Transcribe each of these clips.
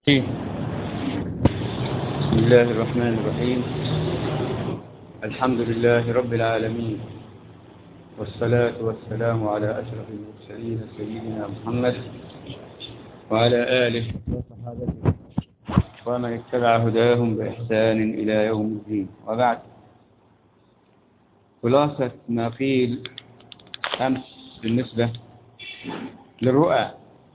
بسم الله الرحمن الرحيم الحمد لله رب العالمين والصلاة والسلام على أشرف المرسلين سيدنا محمد وعلى آله وصحابته ومن اتبع هداهم بإحسان إلى يوم الدين وبعد خلاصة ما قيل أمس بالنسبة للرؤى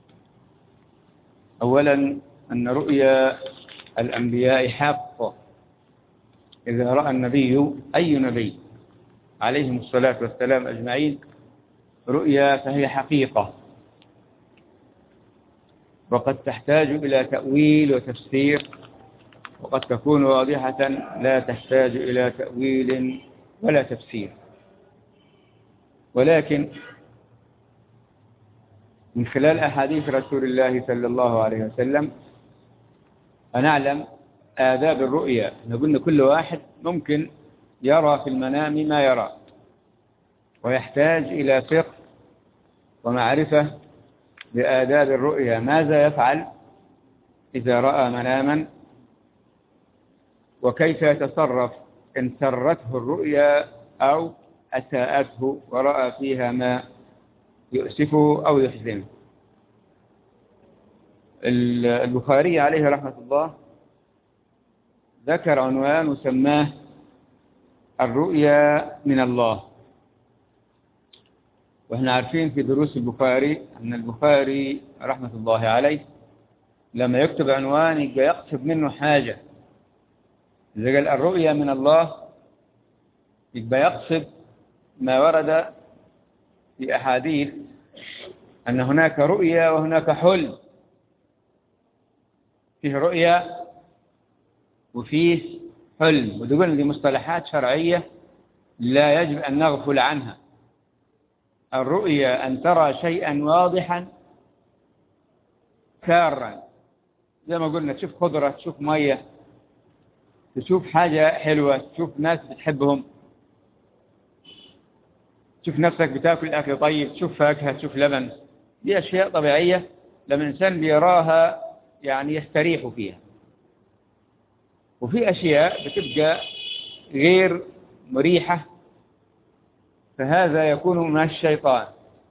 أولا أن رؤيا الأنبياء حق إذا رأى النبي أي نبي عليهم الصلاة والسلام أجمعين رؤيا فهي حقيقة وقد تحتاج إلى تأويل وتفسير وقد تكون واضحة لا تحتاج إلى تأويل ولا تفسير ولكن من خلال أحاديث رسول الله صلى الله عليه وسلم فنعلم آداب الرؤيا نقول كل واحد ممكن يرى في المنام ما يرى ويحتاج إلى فقه ومعرفة بآداب الرؤيا ماذا يفعل إذا رأى مناما وكيف يتصرف إن سرته الرؤيا أو أساءته ورأى فيها ما يؤسفه أو يحزنه البخاري عليه رحمة الله ذكر عنوان وسماه الرؤيا من الله واحنا عارفين في دروس البخاري أن البخاري رحمة الله عليه لما يكتب عنوان يبقى يقصد منه حاجة إذا قال الرؤيا من الله يبقى يقصد ما ورد في أحاديث أن هناك رؤيا وهناك حلم فيه رؤيا وفيه حلم وتقول دي مصطلحات شرعية لا يجب أن نغفل عنها الرؤيا أن ترى شيئا واضحا كارا زي ما قلنا تشوف خضرة تشوف مية تشوف حاجة حلوة تشوف ناس بتحبهم تشوف نفسك بتاكل أكل طيب تشوف فاكهة تشوف لبن دي أشياء طبيعية لما الإنسان بيراها يعني يستريح فيها وفي أشياء بتبقى غير مريحة فهذا يكون من الشيطان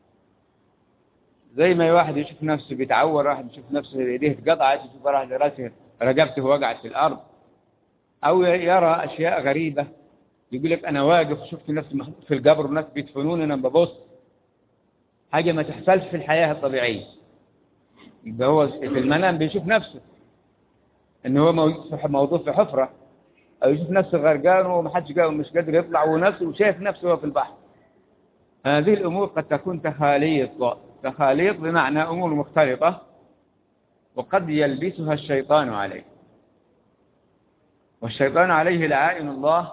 زي ما واحد يشوف نفسه بيتعور واحد يشوف نفسه يديه اتقطعت يشوف واحد راسه رقبته وقعت في الأرض أو يرى أشياء غريبة يقول لك أنا واقف شفت نفسي في القبر وناس بيدفنوني أنا ببص حاجة ما تحصلش في الحياة الطبيعية يبقى هو في المنام بيشوف نفسه ان هو موضوع في حفرة او يشوف نفسه غرقان ومحدش قال مش قادر يطلع ونفسه وشايف نفسه هو في البحر هذه الامور قد تكون تخاليط تخاليط بمعنى امور مختلطة وقد يلبسها الشيطان عليه والشيطان عليه لعائن الله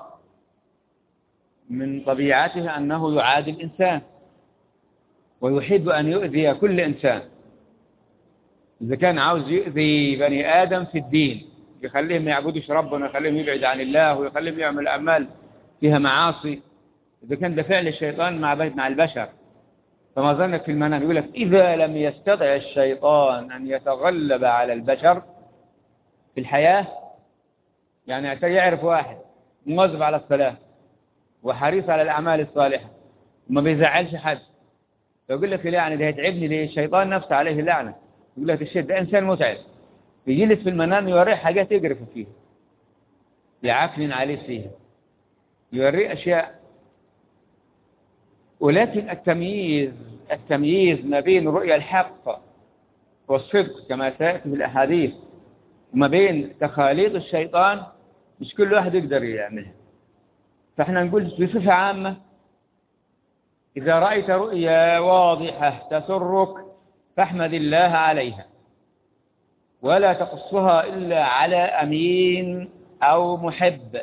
من طبيعته أنه يعادي الإنسان ويحب أن يؤذي كل إنسان إذا كان عاوز يؤذي بني آدم في الدين يخليهم ما يعبدوش ربنا يخليهم يبعد عن الله ويخليهم يعمل أعمال فيها معاصي إذا كان ده فعل الشيطان مع مع البشر فما ظنك في المنام يقول لك إذا لم يستطع الشيطان أن يتغلب على البشر في الحياة يعني يعرف واحد مواظب على الصلاة وحريص على الأعمال الصالحة وما بيزعلش حد فيقول لك يعني ده هيتعبني ليه الشيطان نفسه عليه اللعنة يقول لك الشيء ده إنسان متعب يجلس في المنام يوريه حاجات يقرف فيها يعكنن عليه فيها يوريه أشياء ولكن التمييز التمييز ما بين رؤيا الحق والصدق كما سيأتي في الأحاديث وما بين تخاليط الشيطان مش كل واحد يقدر يعملها فاحنا نقول بصفة عامة إذا رأيت رؤيا واضحة تسرك فاحمد الله عليها ولا تقصها إلا على أمين أو محب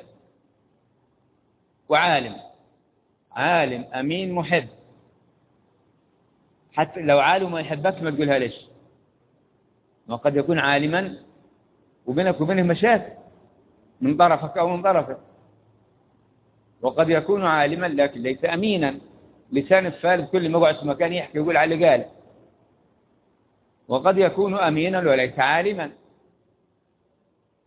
وعالم عالم أمين محب حتى لو عالم ما يحبك ما تقولها ليش وقد يكون عالما وبينك وبينه مشاكل من طرفك أو من طرفك وقد يكون عالما لكن ليس أمينا لسان الثالث كل ما يقعد في مكان يحكي يقول على قال وقد يكون أمينا وليس عالما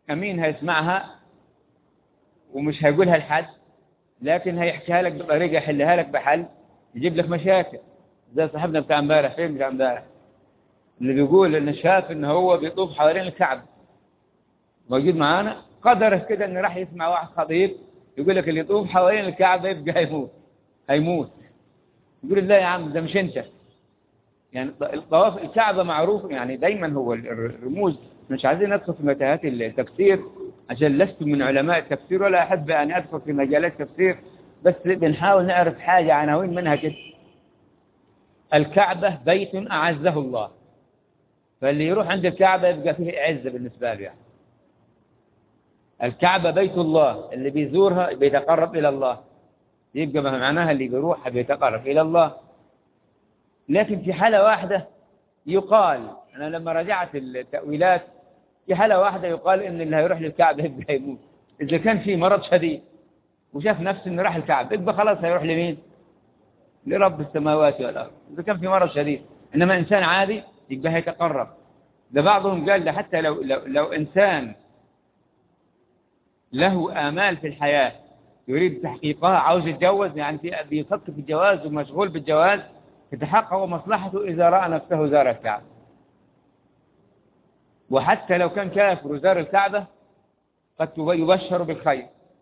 أمين هيسمعها ومش هيقولها لحد لكن هيحكيها لك بطريقة يحلها لك بحل يجيب لك مشاكل زي صاحبنا بتاع امبارح فين بتاع امبارح اللي بيقول انه شاف ان هو بيطوف حوالين الكعب موجود معانا قدره كده انه راح يسمع واحد خطيب يقول لك اللي يطوف حوالين الكعبة يبقى هيموت هيموت يقول لا يا عم ده مش انت يعني الطواف الكعبة معروف يعني دايما هو الرموز مش عايزين ندخل في متاهات التفسير عشان لست من علماء التفسير ولا أحب أن أدخل في مجالات التفسير بس بنحاول نعرف حاجة عناوين منها كده الكعبة بيت أعزه الله فاللي يروح عند الكعبة يبقى فيه عزة بالنسبة له يعني الكعبة بيت الله اللي بيزورها بيتقرب إلى الله يبقى معناها اللي بيروح بيتقرب إلى الله لكن في حالة واحدة يقال أنا لما رجعت التأويلات في حالة واحدة يقال إن اللي هيروح للكعبة يبقى يموت إذا كان في مرض شديد وشاف نفسه إنه راح الكعبة يبقى خلاص هيروح لمين؟ لرب السماوات والأرض إذا كان في مرض شديد إنما إنسان عادي يبقى هيتقرب ده بعضهم قال ده حتى لو, لو, لو إنسان له آمال في الحياة يريد تحقيقها عاوز يتجوز يعني بيفكر في الجواز ومشغول بالجواز تتحقق مصلحته إذا رأى نفسه زار الكعبة وحتى لو كان كافر وزار الكعبة قد يبشر بالخير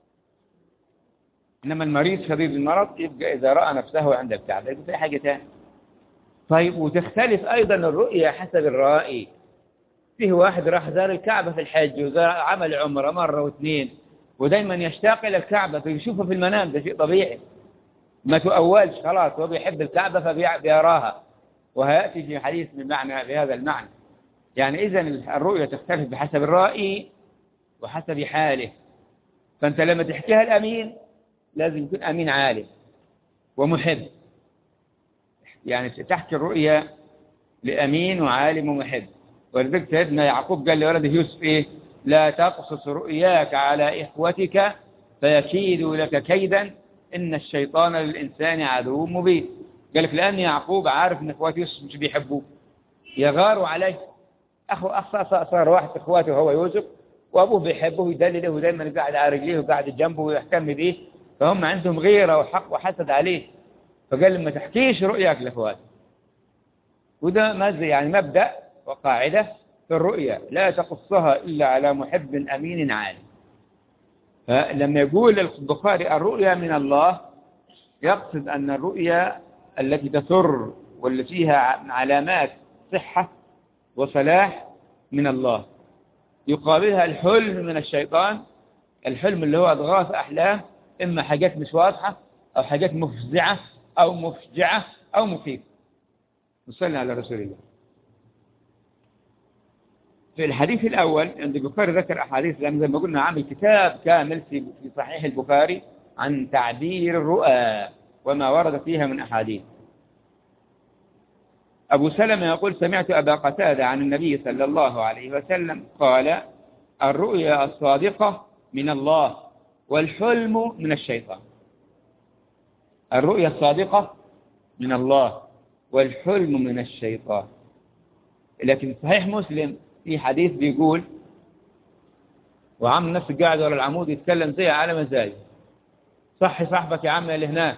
إنما المريض شديد المرض يبقى إذا رأى نفسه عند الكعبة يبقى في حاجة ثانيه طيب وتختلف أيضا الرؤية حسب الرائي فيه واحد راح زار الكعبة في الحج وعمل عمره مرة واثنين ودايما يشتاق إلى الكعبة فيشوفها في المنام ده شيء طبيعي ما تؤولش خلاص هو بيحب الكعبة فبيراها وهيأتي في حديث من معنى بهذا المعنى يعني إذا الرؤية تختلف بحسب الرائي وحسب حاله فأنت لما تحكيها الأمين لازم يكون أمين عالم ومحب يعني تحكي الرؤيا لأمين وعالم ومحب ولذلك سيدنا يعقوب قال لولده يوسف إيه لا تقصص رؤياك على إخوتك فيكيدوا لك كيدا إن الشيطان للإنسان عدو مبين قال لك لأن يعقوب عارف إن إخوات يوسف مش بيحبوه يغاروا عليه أخو أخ صار واحد إخواته هو يوسف وأبوه بيحبه ويدلله ودايما قاعد على رجليه وقاعد جنبه ويهتم به فهم عندهم غيرة وحق وحسد عليه فقال لما تحكيش رؤياك لإخواتك وده ماذا يعني مبدأ وقاعدة في الرؤيا لا تقصها إلا على محب أمين عالم فلما يقول البخاري الرؤيا من الله يقصد أن الرؤيا التي تسر والتي فيها علامات صحة وصلاح من الله يقابلها الحلم من الشيطان الحلم اللي هو أضغاث أحلام إما حاجات مش واضحة أو حاجات مفزعة أو مفجعة أو مخيفة نصلي على رسول الله في الحديث الأول عند البخاري ذكر أحاديث لأن زي ما قلنا عامل كتاب كامل في صحيح البخاري عن تعبير الرؤى وما ورد فيها من أحاديث أبو سلمة يقول سمعت أبا قتادة عن النبي صلى الله عليه وسلم قال الرؤيا الصادقة من الله والحلم من الشيطان الرؤيا الصادقة من الله والحلم من الشيطان لكن صحيح مسلم في حديث بيقول وعم نفسه قاعد ورا العمود يتكلم زي على مزاج صحي صاحبك يا عم اللي هناك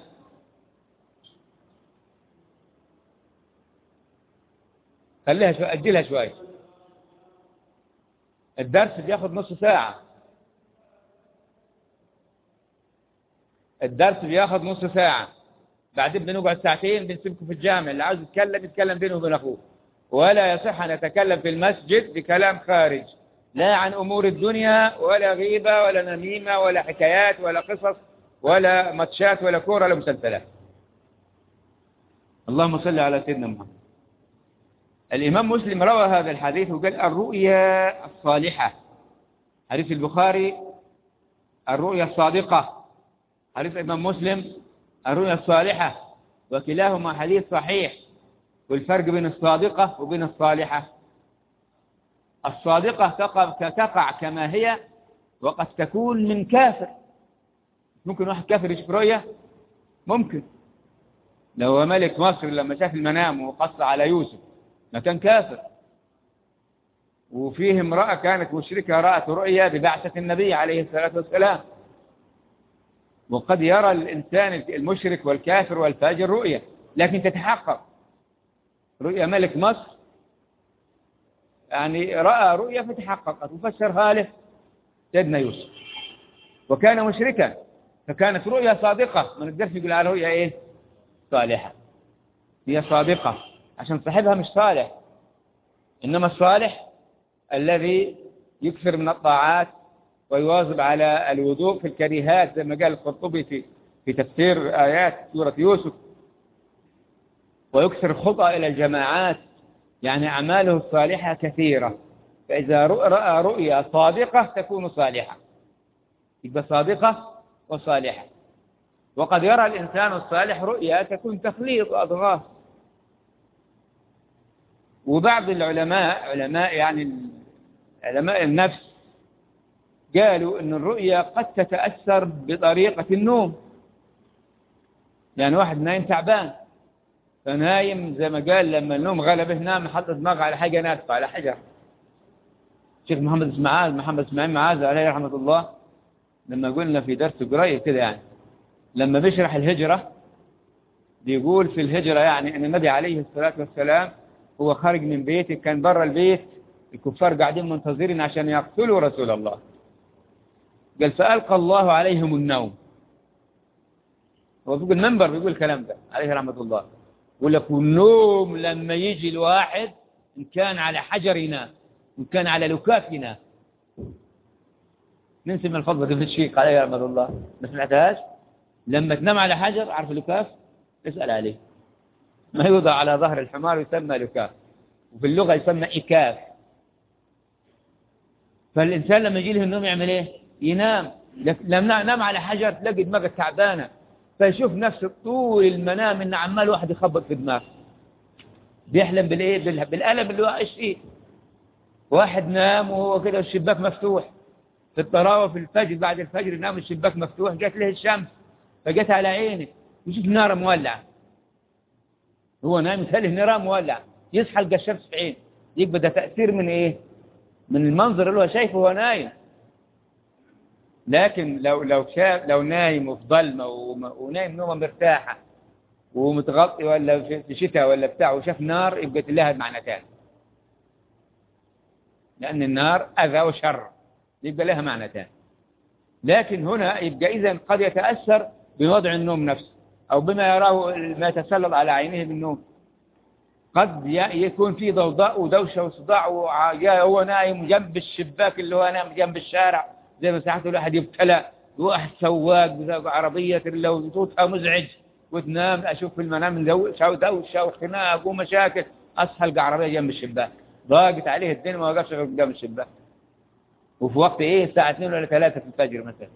خليها شوي أجلها شوي الدرس بياخد نص ساعة الدرس بياخد نص ساعة بعدين بنقعد ساعتين بنسيبكم في الجامع اللي عاوز يتكلم يتكلم بينه وبين أخوه ولا يصح أن نتكلم في المسجد بكلام خارج لا عن أمور الدنيا ولا غيبة ولا نميمة ولا حكايات ولا قصص ولا ماتشات ولا كورة ولا مسلسلات اللهم صل على سيدنا محمد الإمام مسلم روى هذا الحديث وقال الرؤيا الصالحة حديث البخاري الرؤيا الصادقة حديث الإمام مسلم الرؤيا الصالحة وكلاهما حديث صحيح والفرق بين الصادقة وبين الصالحة الصادقة تقع, تقع كما هي وقد تكون من كافر ممكن واحد كافر يشوف رؤية ممكن لو ملك مصر لما شاف المنام وقص على يوسف ما كان كافر وفيه امرأة كانت مشركة رأت رؤيا ببعثة النبي عليه الصلاة والسلام وقد يرى الإنسان المشرك والكافر والفاجر رؤيا لكن تتحقق رؤيا ملك مصر يعني رأى رؤيا فتحققت وفسرها له سيدنا يوسف وكان مشركا فكانت رؤيا صادقة ما نقدرش نقول على رؤيا ايه صالحة هي صادقة عشان صاحبها مش صالح إنما الصالح الذي يكثر من الطاعات ويواظب على الوضوء في الكريهات زي ما قال القرطبي في في تفسير آيات سورة يوسف ويكثر الخطأ إلى الجماعات يعني أعماله الصالحة كثيرة فإذا رأى رؤيا صادقة تكون صالحة يبقى صادقة وصالحة وقد يرى الإنسان الصالح رؤيا تكون تخليط وأضغاث وبعض العلماء علماء يعني علماء النفس قالوا أن الرؤيا قد تتأثر بطريقة النوم يعني واحد نايم تعبان فنايم زي ما قال لما النوم غلبه نام حط دماغه على حاجة ناسفة على حجر شيخ محمد اسماعيل محمد اسماعيل معاذ عليه رحمة الله لما قلنا في درس قريب كده يعني لما بيشرح الهجرة بيقول في الهجرة يعني أن النبي عليه الصلاة والسلام هو خارج من بيته كان برا البيت الكفار قاعدين منتظرين عشان يقتلوا رسول الله قال فألقى الله عليهم النوم هو بيقول المنبر بيقول الكلام ده عليه رحمة الله يقول لك والنوم لما يجي الواحد إن كان على حجرنا إن كان على لكافنا ننسي من الفضل في الشيخ عليه رحمة الله ما سمعتهاش لما تنام على حجر عارف لكاف اسأل عليه ما يوضع على ظهر الحمار يسمى لكاف وفي اللغة يسمى إكاف فالإنسان لما يجي له النوم يعمل إيه ينام لما نام على حجر تلاقي دماغه تعبانة فيشوف نفسه طول المنام إن عمال واحد يخبط في دماغه بيحلم بالإيه بالألم اللي هو عايش فيه واحد نام وهو كده الشباك مفتوح في الطراوة في الفجر بعد الفجر نام الشباك مفتوح جات له الشمس فجت على عينه يشوف نار مولعة هو نايم يتهله نار مولعة يصحى يلقى الشمس في عينه يبقى ده تأثير من ايه من المنظر اللي هو شايفه وهو نايم لكن لو لو شاف لو نايم وفي ظلمه ونايم نومه مرتاحه ومتغطي ولا في شتاء ولا بتاع وشاف نار يبقى لها معنتان لأن النار أذى وشر يبقى لها معنتان لكن هنا يبقى إذا قد يتأثر بوضع النوم نفسه أو بما يراه ما يتسلط على عينه بالنوم قد يكون في ضوضاء ودوشة وصداع وهو نايم جنب الشباك اللي هو نايم جنب الشارع زي ما ساعات الواحد يبتلى واحد سواق بساق عربية لو صوتها مزعج وتنام أشوف في المنام دوشة وخناق ومشاكل أصحى القى عربية جنب الشباك ضاقت عليه الدنيا ما وقفش غير قدام الشباك وفي وقت ايه الساعة 2 ولا 3 في الفجر مثلا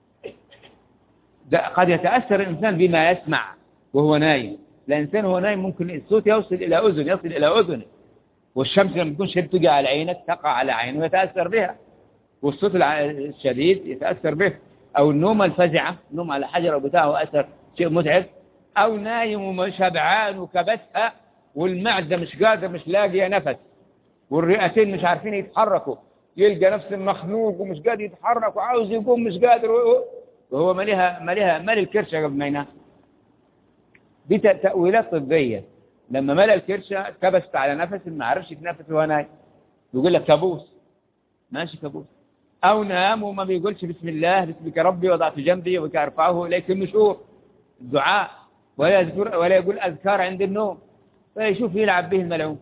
قد يتأثر الإنسان بما يسمع وهو نايم الإنسان وهو نايم ممكن الصوت يوصل إلى أذن يصل إلى أذنه والشمس لما تكون شديد تقع على عينك تقع على عينه ويتأثر بها والصوت الشديد يتأثر به أو النوم الفزعة نوم على حجر أو بتاع أثر شيء متعب أو نايم وشبعان وكبتها والمعدة مش قادر مش لاقية نفس والرئتين مش عارفين يتحركوا يلقى نفسه مخنوق ومش قادر يتحرك وعاوز يقوم مش قادر وهو مالها مالها مال الكرشة قبل ما ينام دي تأويلات طبية لما ملأ الكرشة كبست على نفس ما عرفش يتنفس وهو نايم يقول لك كابوس ماشي كابوس أو نام وما بيقولش بسم الله بسمك ربي وضعت جنبي وبك أرفعه إليك النشور الدعاء ولا يذكر ولا يقول أذكار عند النوم فيشوف يلعب به الملعون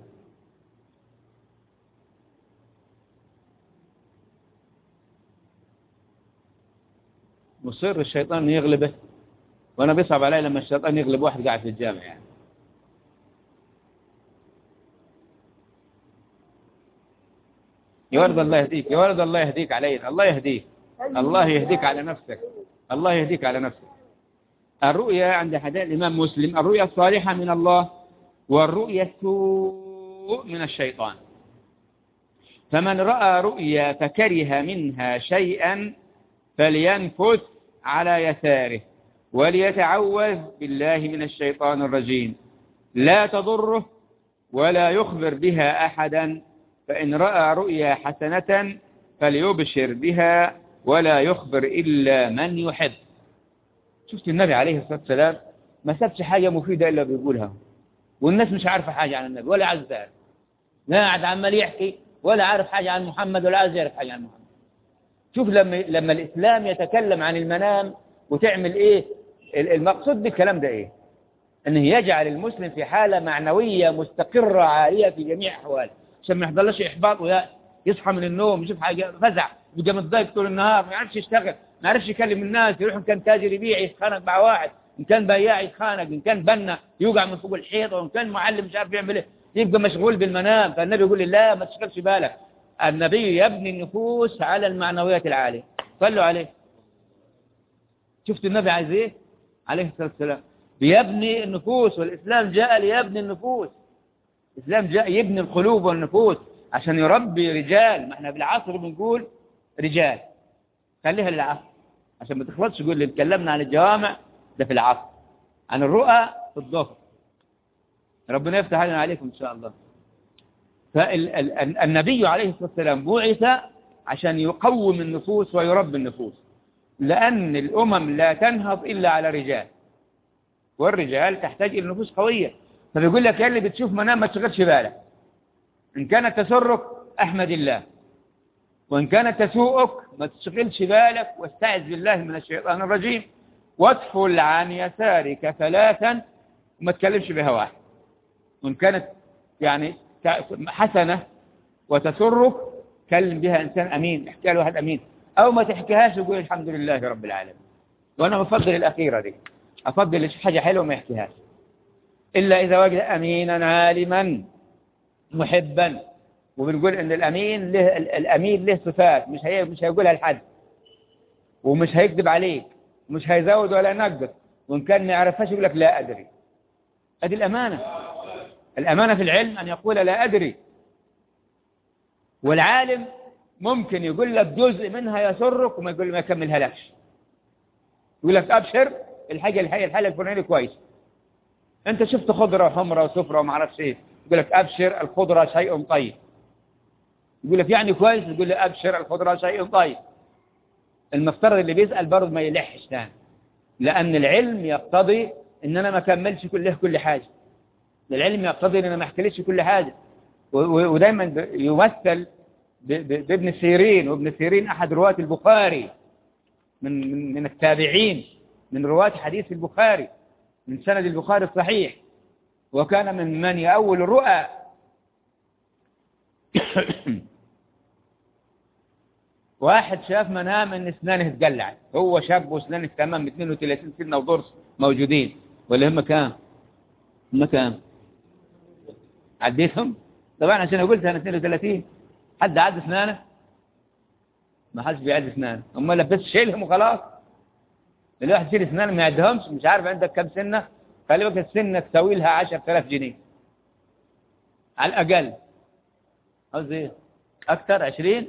مصر الشيطان يغلبه وانا بيصعب علي لما الشيطان يغلب واحد قاعد في الجامع يعني يا ولد الله يهديك يا ولد الله يهديك علينا الله يهديك الله يهديك على نفسك الله يهديك على نفسك الرؤيا عند حديث الإمام مسلم الرؤيا الصالحة من الله والرؤيا السوء من الشيطان فمن رأى رؤيا فكره منها شيئا فلينفث على يساره وليتعوذ بالله من الشيطان الرجيم لا تضره ولا يخبر بها أحدا فإن رأى رؤيا حسنة فليبشر بها ولا يخبر إلا من يحب شفت النبي عليه الصلاة والسلام ما سابش حاجة مفيدة إلا بيقولها والناس مش عارفة حاجة عن النبي ولا عايز تعرف لا قاعد عمال يحكي ولا عارف حاجة عن محمد ولا عايز يعرف حاجة عن محمد شوف لما لما الإسلام يتكلم عن المنام وتعمل إيه المقصود بالكلام ده إيه أنه يجعل المسلم في حالة معنوية مستقرة عالية في جميع أحواله عشان ما يحضرش إحباط ويأس يصحى من النوم يشوف حاجة فزع يبقى متضايق طول النهار ما يعرفش يشتغل ما يعرفش يكلم الناس يروح إن كان تاجر يبيع يتخانق مع واحد إن كان بياع يتخانق إن كان بنا يوقع من فوق الحيط وإن كان معلم مش عارف يعمل إيه يبقى مشغول بالمنام فالنبي يقول لي لا ما تشغلش بالك النبي يبني النفوس على المعنويات العالية صلوا عليه شفت النبي عايز ايه عليه الصلاة والسلام بيبني النفوس والإسلام جاء ليبني النفوس الإسلام جاء يبني القلوب والنفوس عشان يربي رجال ما احنا بالعصر بنقول رجال خليها للعصر عشان ما تخلصش تقول اللي اتكلمنا عن الجوامع ده في العصر عن الرؤى في الظهر ربنا يفتح علينا عليكم إن شاء الله فالنبي عليه الصلاة والسلام بعث عشان يقوم النفوس ويربي النفوس لأن الأمم لا تنهض إلا على رجال والرجال تحتاج إلى نفوس قوية فبيقول لك يا اللي بتشوف منام ما تشغلش بالك إن كانت تسرك أحمد الله وإن كانت تسوءك ما تشغلش بالك واستعذ بالله من الشيطان الرجيم وادفل عن يسارك ثلاثا وما تكلمش بها واحد وإن كانت يعني حسنة وتسرك كلم بها إنسان أمين احكي له واحد أمين أو ما تحكيهاش وقول الحمد لله رب العالمين وأنا بفضل الأخيرة دي أفضل حاجة حلوة ما يحكيهاش إلا إذا وجد أمينا عالما محبا وبنقول إن الأمين له الأمين له صفات مش هي مش هيقولها لحد ومش هيكذب عليك مش هيزود ولا ينقص وإن كان ما يعرفهاش يقول لك لا أدري هذه الأمانة الأمانة في العلم أن يقول لا أدري والعالم ممكن يقول لك جزء منها يسرك وما يقول ما يكملها لكش يقول لك أبشر الحاجة الحاجة الحالة الفلانية كويس أنت شفت خضرة وحمرة وصفرة وما اعرفش إيه يقول لك أبشر الخضرة شيء طيب يقول لك يعني كويس يقول لك أبشر الخضرة شيء طيب المفترض اللي بيسأل برضه ما يلحش تاني لأن العلم يقتضي إن أنا ما كملش كله كل حاجة العلم يقتضي ان انا ما احكيلش كل حاجة ودايما يمثل بابن سيرين وابن سيرين احد رواة البخاري من من من التابعين من رواة حديث البخاري من سند البخاري الصحيح وكان من من يأول الرؤى واحد شاف منام ان اسنانه اتقلعت هو شاب واسنانه تمام 32 سنه وضرس موجودين ولا هم كام هم كام عديتهم طبعا عشان قلت انا 32 حد عد اسنانه ما حدش بيعد اسنانه هم بس شيلهم وخلاص الواحد يشيل اسنانه ما يعدهمش مش عارف عندك كم سنه خلي بالك السنه تساوي لها 10000 جنيه على الاقل عاوز ايه اكثر 20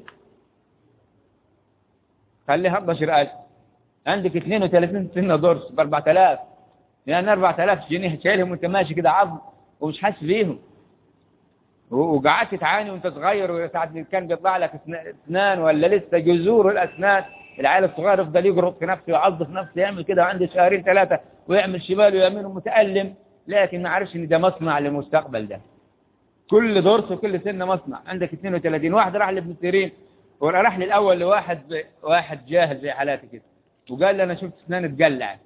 خليها 11000 عندك 32 سنه ضرس ب 4000 يعني 4000 جنيه شايلهم وانت ماشي كده عظم ومش حاسس بيهم وقعدت تعاني وانت صغير وساعات كان بيطلع لك اسنان ولا لسه جذور الاسنان العيال الصغير يفضل يقرب في نفسه ويعض في نفسه يعمل كده وعنده شهرين ثلاثة ويعمل شمال ويمين متألم لكن ما عرفش ان ده مصنع للمستقبل ده كل درس وكل سنة مصنع عندك 32 واحد راح لابن سيرين وراح لي الاول لواحد واحد جاهل زي حالاتي كده وقال لي انا شفت اسنان اتقلعت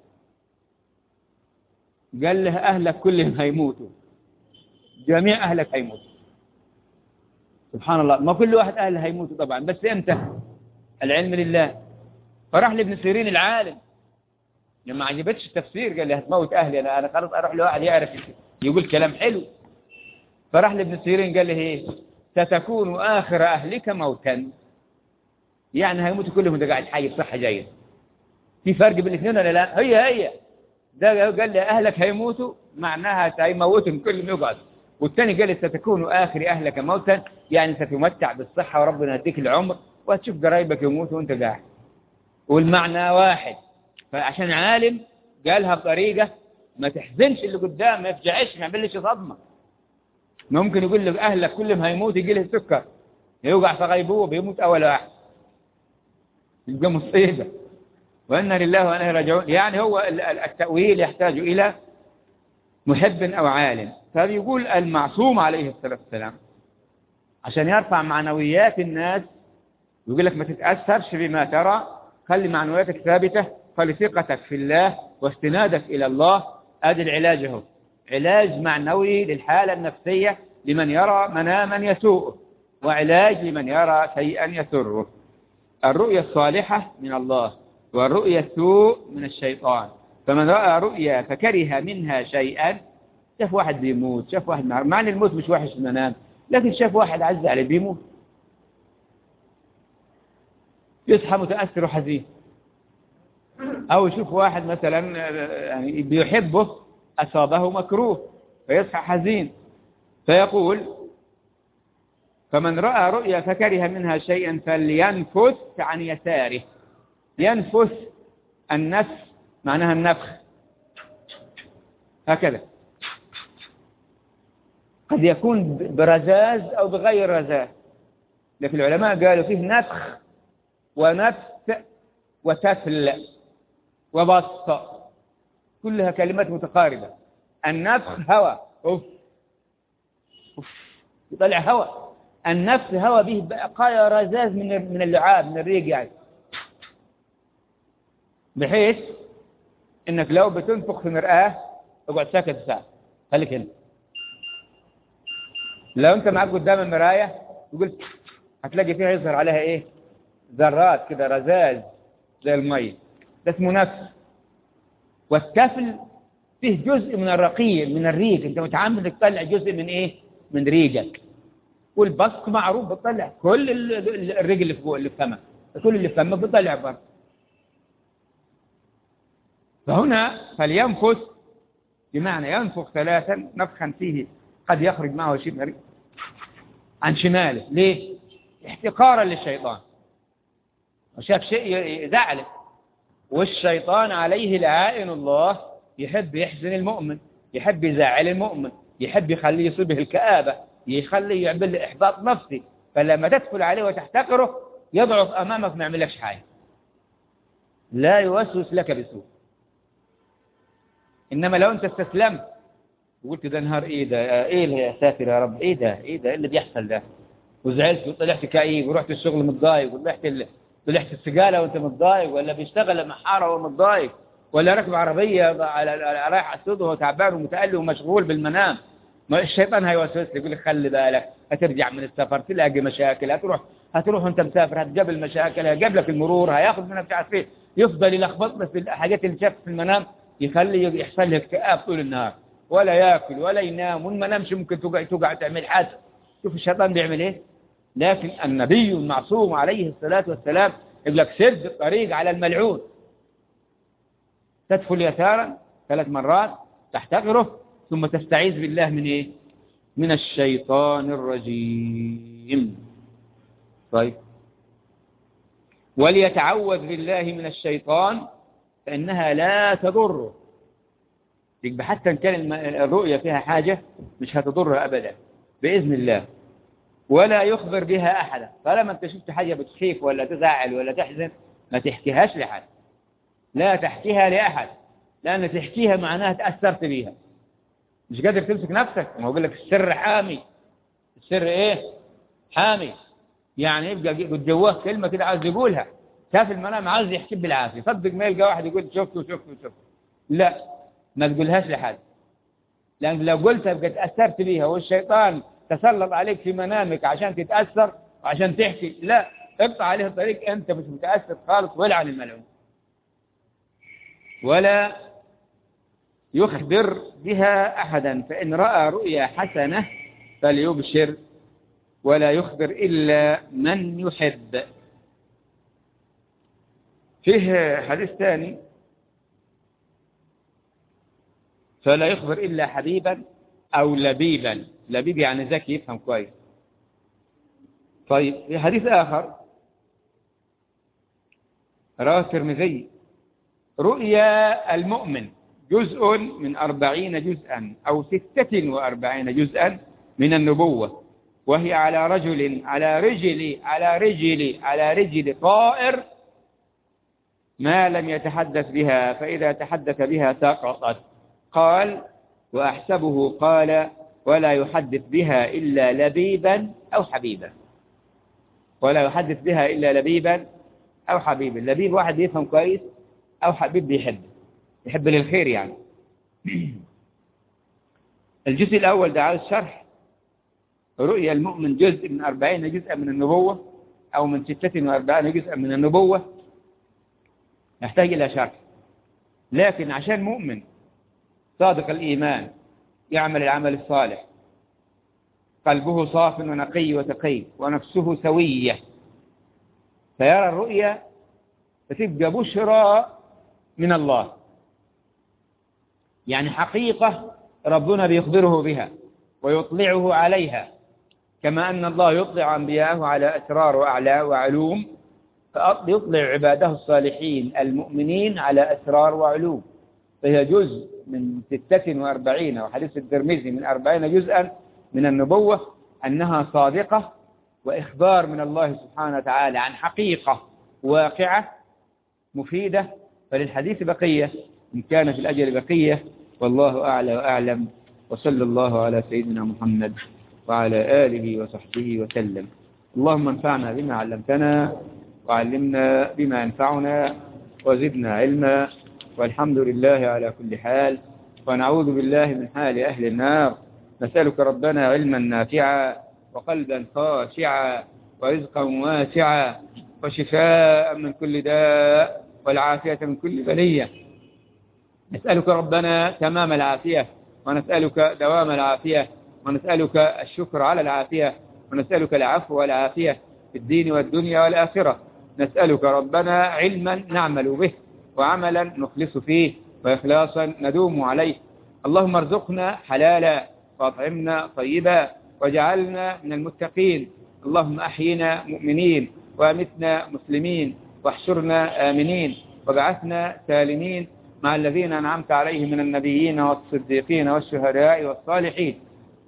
قال له اهلك كلهم هيموتوا جميع اهلك هيموتوا سبحان الله ما كل واحد أهل هيموت طبعا بس امتى العلم لله فراح لابن سيرين العالم لما عجبتش التفسير قال لي هتموت أهلي أنا أنا خلاص أروح لواحد يعرف يقول كلام حلو فراح لابن سيرين قال له ايه ستكون آخر أهلك موتا يعني هيموتوا كلهم ده قاعد حي بصحة جيدة في فرق بين الاثنين ولا لا هي هي ده قال لي أهلك هيموتوا معناها هيموتهم كلهم يقعدوا والثاني قال ستكون آخر أهلك موتا يعني ستمتع بالصحة وربنا يديك العمر وهتشوف قرايبك يموتوا وانت قاعد والمعنى واحد فعشان عالم قالها بطريقة ما تحزنش اللي قدام ما يفجعش ما يعملش صدمة ممكن يقول لك أهلك كلهم هيموت يجي له السكر يوقع في غيبوبة بيموت أول واحد يبقى مصيبة وأن لله وأنا راجعون يعني هو التأويل يحتاج إلى محب أو عالم فبيقول المعصوم عليه الصلاة والسلام عشان يرفع معنويات الناس يقول لك ما تتأثرش بما ترى خلي معنوياتك ثابتة خلي ثقتك في الله واستنادك إلى الله هذا العلاج هو علاج معنوي للحالة النفسية لمن يرى مناما يسوءه وعلاج لمن يرى شيئا يسره الرؤية الصالحة من الله والرؤية السوء من الشيطان فمن رأى رؤيا فكره منها شيئا شاف واحد بيموت شاف واحد مع معنى الموت مش وحش المنام لكن شاف واحد عز عليه بيموت يصحى متأثر وحزين أو يشوف واحد مثلا يعني بيحبه أصابه مكروه فيصحى حزين فيقول فمن رأى رؤيا فكره منها شيئا فلينفث عن يساره ينفث النفس معناها النفخ هكذا قد يكون برزاز أو بغير رزاز لكن العلماء قالوا فيه نفخ ونفث وتفل وبسط كلها كلمات متقاربة النفخ هوى أوف أوف يطلع هوى النفس هوى به بقايا رزاز من من اللعاب من الريق يعني بحيث انك لو بتنفخ في مرآة اقعد ساكت ساعة خليك هنا لو انت معاك قدام المراية تقول هتلاقي فيها يظهر عليها ايه ذرات كده رزاز زي المية ده اسمه نفس والتفل فيه جزء من الرقيق من الريق انت متعمد انك تطلع جزء من ايه من ريقك والبصق معروف بتطلع كل الريق اللي فوق اللي في فمك كل اللي في فمك بتطلع بره فهنا فلينفث بمعنى ينفخ ثلاثا نفخا فيه قد يخرج معه شيء مريض عن شماله ليه احتقارا للشيطان وشاف شيء يزعله والشيطان عليه لعائن الله يحب يحزن المؤمن يحب يزعل المؤمن يحب يخليه يصيبه الكآبة يخليه يعمل له إحباط نفسي فلما تدخل عليه وتحتقره يضعف أمامك ما يعملكش حاجة لا يوسوس لك بسوء إنما لو أنت استسلمت وقلت ده نهار إيه ده إيه يا ساتر يا رب إيه ده إيه ده إيه اللي بيحصل ده وزعلت وطلعت كئيب ورحت الشغل متضايق وطلعت طلعت السجالة وأنت متضايق ولا بيشتغل محارة وهو متضايق ولا راكب عربية على رايح على السود وهو تعبان ومتألم ومشغول بالمنام ما الشيطان هيوسوس لك يقول لك خلي بالك هترجع من السفر تلاقي مشاكل هتروح هتروح وانت مسافر هتقابل مشاكل هيجيب لك المرور هياخذ منك مش عارف ايه يفضل يلخبط في الحاجات اللي شافها في المنام يخلي يحصل له اكتئاب طول النهار ولا ياكل ولا ينام وما نامش ممكن تقع تقع تعمل حادث شوف الشيطان بيعمل ايه لكن النبي المعصوم عليه الصلاة والسلام يقول لك سد الطريق على الملعون تدخل يسارا ثلاث مرات تحتقره ثم تستعيذ بالله من ايه من الشيطان الرجيم طيب وليتعوذ بالله من الشيطان فإنها لا تضره يبقى حتى إن كان الرؤية فيها حاجة مش هتضرها أبدا بإذن الله ولا يخبر بها أحدا فلما أنت شفت حاجة بتخيف ولا تزعل ولا تحزن ما تحكيهاش لحد لا تحكيها لأحد لأن تحكيها معناها تأثرت بيها مش قادر تمسك نفسك ما هو يقول لك السر حامي السر ايه حامي يعني يبقى قد جواه كلمة كده عايز يقولها شاف المنام عايز يحكي بالعافية صدق ما يلقى واحد يقول شفته شفته شفته لا ما تقولهاش لحد لأن لو قلتها يبقى تأثرت بيها والشيطان تسلط عليك في منامك عشان تتأثر وعشان تحكي لا اقطع عليه الطريق انت مش متأثر خالص ولا عن الملعون ولا يخبر بها أحدا فإن رأى رؤيا حسنة فليبشر ولا يخبر إلا من يحب فيه حديث ثاني فلا يخبر إلا حبيبا أو لبيبا لبيب يعني ذكي يفهم كويس طيب في حديث آخر رواه الترمذي رؤيا المؤمن جزء من أربعين جزءا أو ستة وأربعين جزءا من النبوة وهي على رجل على رجل على رجل على رجل طائر ما لم يتحدث بها فإذا تحدث بها سقطت قال وأحسبه قال ولا يحدث بها إلا لبيبا أو حبيبا ولا يحدث بها إلا لبيبا أو حبيبا لبيب واحد يفهم كويس أو حبيب بيحب يحب للخير يعني الجزء الأول ده عاوز شرح رؤيا المؤمن جزء من أربعين جزءا من النبوة أو من ستة وأربعين جزءا من النبوة يحتاج إلى شرح لكن عشان مؤمن صادق الإيمان يعمل العمل الصالح قلبه صاف ونقي وتقي ونفسه سوية فيرى الرؤيا فتبقى بشرى من الله يعني حقيقة ربنا بيخبره بها ويطلعه عليها كما أن الله يطلع أنبياءه على أسرار وأعلى وعلوم فيطلع عباده الصالحين المؤمنين على أسرار وعلوم فهي جزء من ستة وأربعين وحديث الترمذي من أربعين جزءا من النبوة أنها صادقة وإخبار من الله سبحانه وتعالى عن حقيقة واقعة مفيدة فللحديث بقية إن كان في الأجل بقية والله أعلى وأعلم وصلى الله على سيدنا محمد وعلى آله وصحبه وسلم اللهم انفعنا بما علمتنا وعلمنا بما ينفعنا وزدنا علما والحمد لله على كل حال ونعوذ بالله من حال أهل النار نسألك ربنا علما نافعا وقلبا خاشعا ورزقا واسعا وشفاء من كل داء والعافية من كل بلية نسألك ربنا تمام العافية ونسألك دوام العافية ونسألك الشكر على العافية ونسألك العفو والعافية في الدين والدنيا والآخرة نسألك ربنا علما نعمل به وعملا نخلص فيه وإخلاصا ندوم عليه اللهم ارزقنا حلالا وأطعمنا طيبا واجعلنا من المتقين اللهم أحينا مؤمنين وأمتنا مسلمين واحشرنا آمنين وابعثنا سالمين مع الذين أنعمت عليهم من النبيين والصديقين والشهداء والصالحين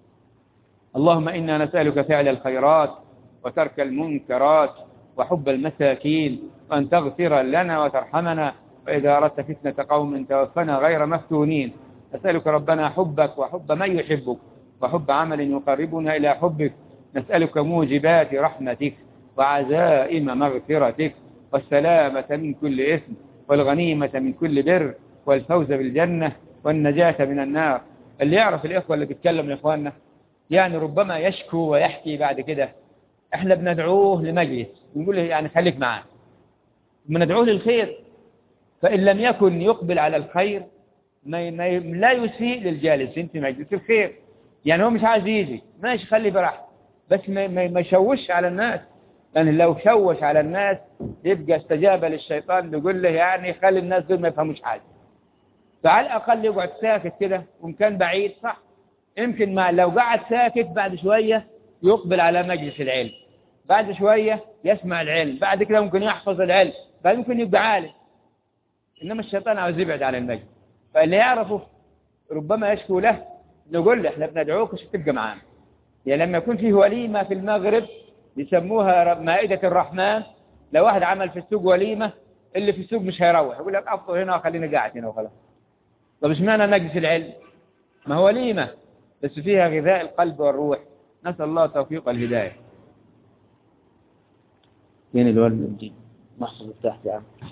اللهم إنا نسألك فعل الخيرات وترك المنكرات وحب المساكين وأن تغفر لنا وترحمنا وإذا أردت فتنة قوم توفنا غير مفتونين نسألك ربنا حبك وحب من يحبك وحب عمل يقربنا إلى حبك نسألك موجبات رحمتك وعزائم مغفرتك والسلامة من كل إثم والغنيمة من كل بر والفوز بالجنة والنجاة من النار اللي يعرف الإخوة اللي بيتكلم لإخواننا يعني ربما يشكو ويحكي بعد كده احنا بندعوه لمجلس نقول له يعني خليك معاه بندعوه للخير فإن لم يكن يقبل على الخير ما ما لا يسيء للجالس انت مجلس الخير يعني هو مش عايز يجي ماشي خلي براحته بس ما ما ما يشوش على الناس لأن يعني لو شوش على الناس يبقى استجاب للشيطان بيقول له يعني خلي الناس دول ما يفهموش حاجة فعلى الأقل يقعد ساكت كده وإن كان بعيد صح يمكن ما لو قعد ساكت بعد شوية يقبل على مجلس العلم بعد شوية يسمع العلم بعد كده ممكن يحفظ العلم بعد ممكن يبقى عالم إنما الشيطان عاوز يبعد عن المجلس فاللي يعرفه ربما يشكو له نقول له احنا بندعوك عشان تبقى معانا يعني لما يكون فيه وليمة في المغرب يسموها مائدة الرحمن لو واحد عمل في السوق وليمة اللي في السوق مش هيروح يقول لك أفضل هنا وخليني قاعد هنا وخلاص طب اشمعنى مجلس العلم ما هو وليمة بس فيها غذاء القلب والروح نسأل الله توفيق الهداية فين الولد محفظ تحت يا عم